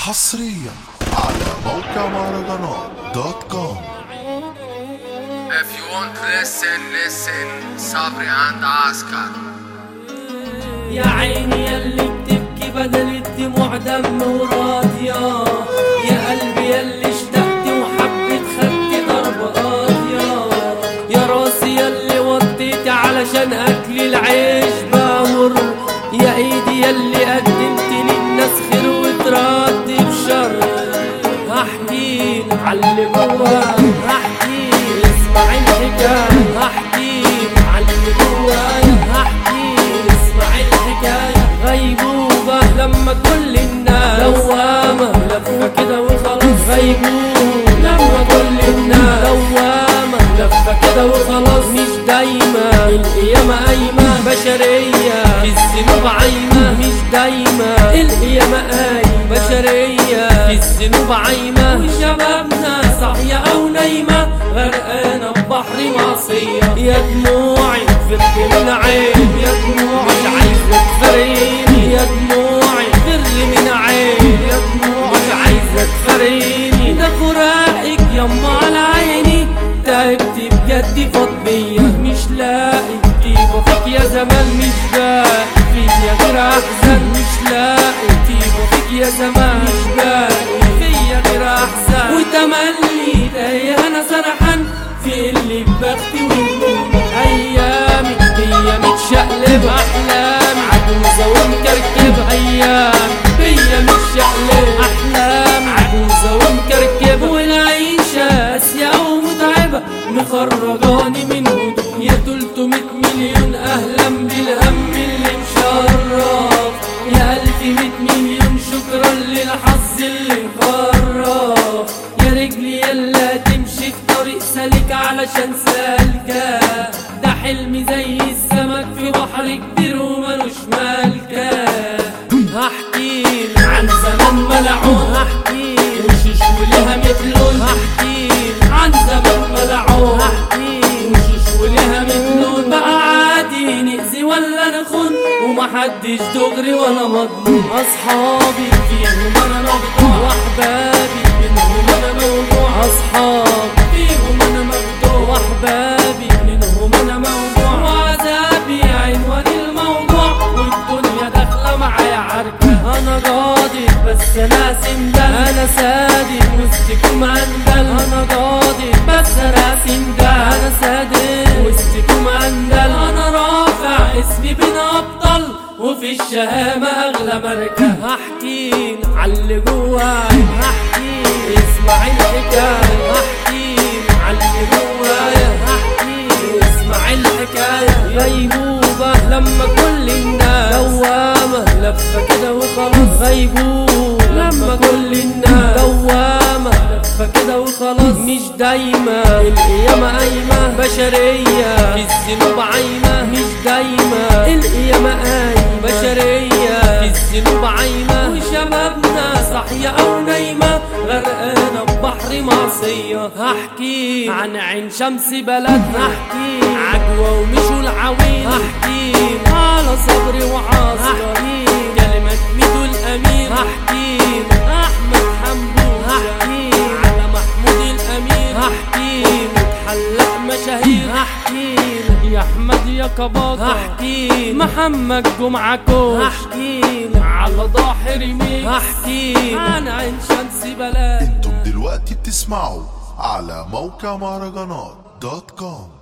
حصريا على موقع مهرجانات دوت كوم If you want to listen, listen. صبري عند عسكر يا عيني يلي بتبكي بدل الدموع دم وراضية يا قلبي يلي اشتقت وحبيت خدت ضرب قاضية يا راسي يلي وطيت علشان اكل العيش بامر يا ايدي يلي قدمت للناس خير وترد بشر هحكي على جواك هحكي اسمع الحكاية هحكي على جواك هحكي اسمع الحكاية غيبوبة لما كل الناس دوامة لفة كده وخلاص غيبوبة لما كل الناس دوامة لفة كده وخلاص مش دايما القيامة قايمة بشرية الذنوب عايمة مش دايما القيامة قايمة بشرية الذنوب عايمة وشبابنا صاحية أو نايمة غرقانة ببحر معصية يا دموعي فر من عين يا دموعي مش عايزة تفرقيني يا دموعي فر من عين يا دموعي مش عايزة تفرقيني ده فراقك يما على عيني تعبت بجد فضية مش لاقي طيبة فيك يا زمان مش باقي فيا غير أحزان مش لاقي طيبة فيك يا زمان مش باقي فيا غير أحزان وتملي تايه أنا سرحان في اللي ببختي ونجوم أيامي هي متشقلب أحلامي عجوزة ومكركبة أيامي هي متشقلب أحلامي عجوزة ومكركبة والعيشة قاسية ومتعبة مخرجاني من هدوء يا 300 مليون أهلا بالهم اللي مشرف يا ألف مية مليون شكرا للحظ اللي مخرف يا رجلي يلا تمشي في طريق سالك علشان سالكة ده حلمي زي السمك في بحر كبير وملوش مالكة هحكي عن زمان ملعون هحكي وشوش ولها مثلون هحكي عن زمان ملعون هحكي وشوش ولها مثلون بقى عادي نأذي ولا نخون ومحدش دغري ولا مضمون أصحابي فيهم أنا مقطوع وأحبابي منهم أنا موضوع أصحابي فيهم أنا مقطوع وأحبابي منهم أنا موضوع وعذابي عنوان الموضوع والدنيا داخلة معايا عركة أنا قاضي بس أنا سندل أنا صادق وسطكم عندل أنا قاضي بس أنا سندل أنا صادق وسطكم عندل أنا رافع اسمي بين أبطال وفي الشهامة أغلى مركة هحكي على اللي جواي هحكي اسمع الحكاية هحكي على اللي جوايا هحكي اسمع الحكاية غيبوبة لما كل الناس دوامة لفة كده وخلاص غيبوبة لما كل الناس دوامة لفة كده وخلاص مش دايما القيامة قايمة بشرية الذنوب عايمة مش دايما القيامة قايمة بشرية الذنوب عايمة وشبابنا صاحية أو نايمة غرقانة ببحر معصية هحكي عن عين شمس بلدنا هحكي عجوة ومشوا العويل هحكي على صبري وعاصي هحكي كلمة ميدو الأمير هحكي أحمد حمدون هحكي على محمود الأمير هحكي متحلق مشاهير هحكي يا أحمد يا كباط هحكي محمد جمعة كوش هحكي على ضاحر ميكس هحكي عن عين شمس بلد انتم دلوقتي بتسمعوا على موقع مهرجانات دوت كوم